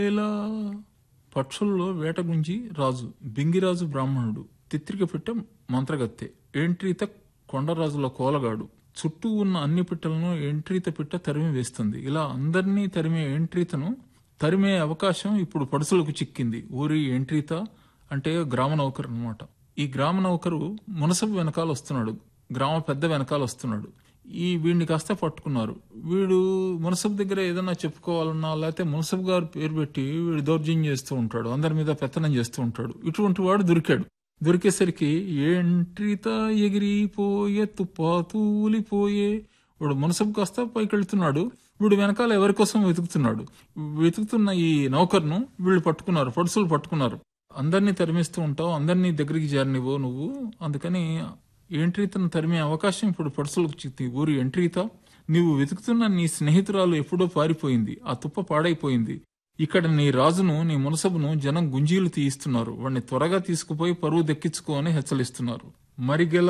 ఇలా పక్షుల్లో వేటగుంజి రాజు బింగిరాజు బ్రాహ్మణుడు తిత్రిక పిట్ట మంత్రగత్తె ఏంట్రీత కొండరాజుల కోలగాడు చుట్టూ ఉన్న అన్ని పిట్టలను ఎంట్రీత పిట్ట తరిమి వేస్తుంది ఇలా అందరినీ తరిమే ఎంట్రీతను తరిమే అవకాశం ఇప్పుడు పడుసులకు చిక్కింది ఊరి ఎంట్రీత అంటే గ్రామ నౌకరు అనమాట ఈ గ్రామ నౌకరు మునసబు వెనకాల వస్తున్నాడు గ్రామ పెద్ద వెనకాల వస్తున్నాడు ఈ వీడిని కాస్త పట్టుకున్నారు వీడు మునసబు దగ్గర ఏదైనా చెప్పుకోవాలన్నా లేకపోతే మునసబు గారు పేరు పెట్టి వీడు దౌర్జన్యం చేస్తూ ఉంటాడు అందరి మీద పెత్తనం చేస్తూ ఉంటాడు ఇటువంటి వాడు దొరికాడు దొరికేసరికి ఏంట్రీత ఎగిరిపోయే తుపాతూలిపోయే వాడు మునసబు కాస్త పైకి వెళ్తున్నాడు వీడు వెనకాల ఎవరి కోసం వెతుకుతున్నాడు వెతుకుతున్న ఈ నౌకర్ను వీళ్ళు పట్టుకున్నారు పడుసులు పట్టుకున్నారు అందరినీ తరిమిస్తూ ఉంటావు అందరినీ దగ్గరికి చేరనివ్వు నువ్వు అందుకని ఎంట్రీతను తరిమే అవకాశం ఇప్పుడు పడుసులకు చిక్కి ఊరి ఎంట్రీత నీవు వెతుకుతున్న నీ స్నేహితురాలు ఎప్పుడో పారిపోయింది ఆ తుప్ప పాడైపోయింది ఇక్కడ నీ రాజును నీ మునసబును జనం గుంజీలు తీయిస్తున్నారు వాడిని త్వరగా తీసుకుపోయి పరువు దక్కించుకో అని హెచ్చరిస్తున్నారు మరిగెల